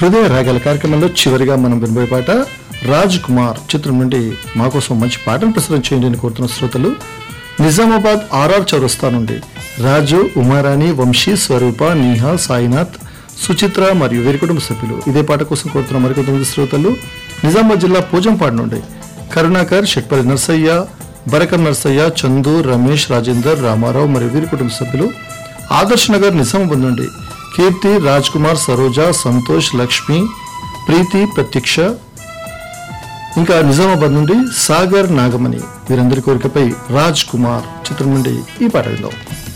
హృదయ రాగాల కార్యక్రమంలో చివరిగా మనం వినబోయే పాట రాజ్ కుమార్ చిత్రం నుండి మా కోసం మంచి పాటను ప్రసారం చేయండి అని కోరుతున్న శ్రోతలు నిజామాబాద్ ఆర్ఆర్ చౌరస్తా నుండి రాజు ఉమారాణి వంశీ స్వరూప నీహా సాయినాథ్ సుచిత్ర మరియు వీరి కుటుంబ సభ్యులు ఇదే పాట కోసం కోరుతున్న మరికొంతమంది శ్రోతలు నిజామాబాద్ జిల్లా పోజంపాడు నుండి కరుణాకర్ షట్పల్లి నర్సయ్య బరకర్ నర్సయ్య చందు రమేష్ రాజేందర్ రామారావు మరియు వీరి కుటుంబ సభ్యులు ఆదర్శ్ నగర్ నిజామాబాద్ నుండి కీర్తి రాజ్ కుమార్ సరోజ సంతోష్ లక్ష్మి ప్రీతి ప్రత్యక్ష ఇంకా నిజామాబాద్ నుండి సాగర్ నాగమణి వీరందరి కోరికపై రాజ్ కుమార్ చిత్రం నుండి ఈ పాట విందాం